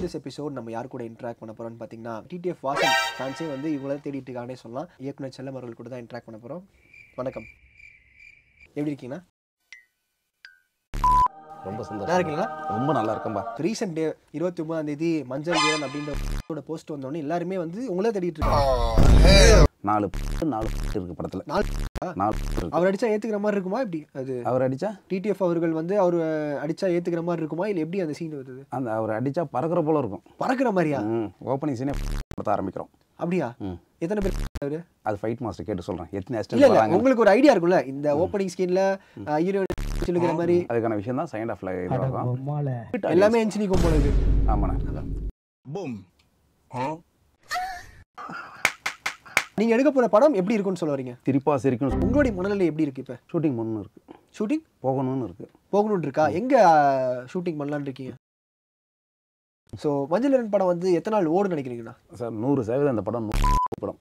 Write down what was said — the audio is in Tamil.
திஸ் எபிசோட் நம்ம யார் கூட இன்ட்ராக்ட் பண்ண போறோம்னு பார்த்தீங்கன்னா டிடிஎஃப் வாசன் ஃபேன்ஸே வந்து இவங்கள தேடிட்டு இருக்காங்கன்னே சொல்லலாம் இயக்குனர் செல்லம் அவர்கள் கூட தான் இன்ட்ராக்ட் பண்ண போறோம் வணக்கம் எப்படி இருக்கீங்கண்ணா ரொம்ப நல்லா சந்தோஷம் இருக்கீங்களா ரொம்ப நல்லா இருக்கேன்பா ரீசெண்ட் டே இருபத்தி ஒன்பதாம் தேதி மஞ்சள் வீரன் அப்படின்ற போஸ்ட் வந்தோடனே எல்லாருமே வந்து உங்களே தேடிட்டு இருக்காங்க நாலு பாட்டு, நாலு பாட்டு இருக்கு படத்துல நாலு நாலு பாட்டு இருக்கு அவர் அடிச்சா ஏத்துக்கிற மாதிரி இருக்குமா இப்படி அது அவர் அடிச்சா டிடிஎஃப் அவர்கள் வந்து அவர் அடிச்சா ஏத்துக்கிற மாதிரி இருக்குமா இல்லை எப்படி அந்த சீன் வருது அந்த அவர் அடிச்சா பறக்கிற போல இருக்கும் பறக்கிற மாதிரியா ஓப்பனிங் சீனே படுத்த ஆரம்பிக்கிறோம் அப்படியா ம். எத்தனை பேர் அவரு அது ஃபைட் மாஸ்டர் கேட்டு சொல்றேன் எத்தனை இல்ல அசிஸ்டன்ட் இல்ல வராங்க உங்களுக்கு ஒரு ஐடியா இருக்கும்ல இந்த ஓப்பனிங் ஸ்கிரீன்ல ஹீரோயின் சொல்லுகிற மாதிரி அதுக்கான விஷயம் தான் செகண்ட் ஹாஃப்ல இதுவாகும் எல்லாமே என்ஜினி போல இருக்கு ஆமாண்ணே நீங்க எடுக்க போற படம் எப்படி இருக்கும்னு சொல்ல வரீங்க சிரிப்பா சிரிக்கணும் உங்களுடைய மனநிலை எப்படி இருக்கு இப்ப ஷூட்டிங் பண்ணணும் இருக்கு ஷூட்டிங் போகணும்னு இருக்கு போகணும்னு இருக்கா எங்க ஷூட்டிங் பண்ணலாம்னு இருக்கீங்க ஸோ மஞ்சள் வீரன் படம் வந்து எத்தனை நாள் ஓடுன்னு நினைக்கிறீங்கண்ணா சார் நூறு சதவீதம் அந்த படம் நூ-